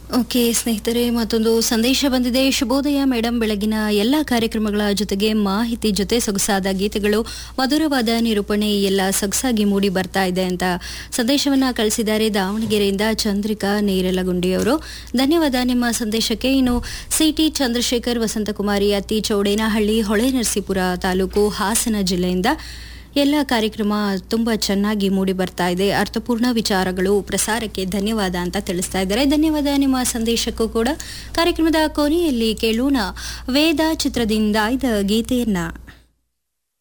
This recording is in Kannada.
ಓಕೆ ಸ್ನೇಹಿತರೆ ಮತ್ತೊಂದು ಸಂದೇಶ ಬಂದಿದೆ ಶುಭೋದಯ ಮೇಡಮ್ ಬೆಳಗಿನ ಎಲ್ಲ ಕಾರ್ಯಕ್ರಮಗಳ ಜೊತೆಗೆ ಮಾಹಿತಿ ಜೊತೆ ಸೊಗಸಾದ ಗೀತೆಗಳು ಮಧುರವಾದ ನಿರೂಪಣೆ ಎಲ್ಲ ಸೊಗಸಾಗಿ ಮೂಡಿ ಬರ್ತಾ ಇದೆ ಅಂತ ಸಂದೇಶವನ್ನ ಕಳಿಸಿದ್ದಾರೆ ದಾವಣಗೆರೆಯಿಂದ ಚಂದ್ರಿಕಾ ನೇರಲಗುಂಡಿಯವರು ಧನ್ಯವಾದ ನಿಮ್ಮ ಸಂದೇಶಕ್ಕೆ ಇನ್ನು ಸಿಟಿ ಚಂದ್ರಶೇಖರ್ ವಸಂತಕುಮಾರಿ ಅತ್ತಿ ಚೌಡೇನಹಳ್ಳಿ ಹೊಳೆನರಸೀಪುರ ತಾಲೂಕು ಹಾಸನ ಜಿಲ್ಲೆಯಿಂದ ಎಲ್ಲ ಕಾರ್ಯಕ್ರಮ ತುಂಬ ಚೆನ್ನಾಗಿ ಮೂಡಿ ಬರ್ತಾ ಇದೆ ಅರ್ಥಪೂರ್ಣ ವಿಚಾರಗಳು ಪ್ರಸಾರಕ್ಕೆ ಧನ್ಯವಾದ ಅಂತ ತಿಳಿಸ್ತಾ ಇದ್ದಾರೆ ಧನ್ಯವಾದ ನಿಮ್ಮ ಸಂದೇಶಕ್ಕೂ ಕೂಡ ಕಾರ್ಯಕ್ರಮದ ಕೊನೆಯಲ್ಲಿ ಕೇಳೋಣ ವೇದ ಚಿತ್ರದಿಂದ ಆಯ್ದ ಗೀತೆಯನ್ನ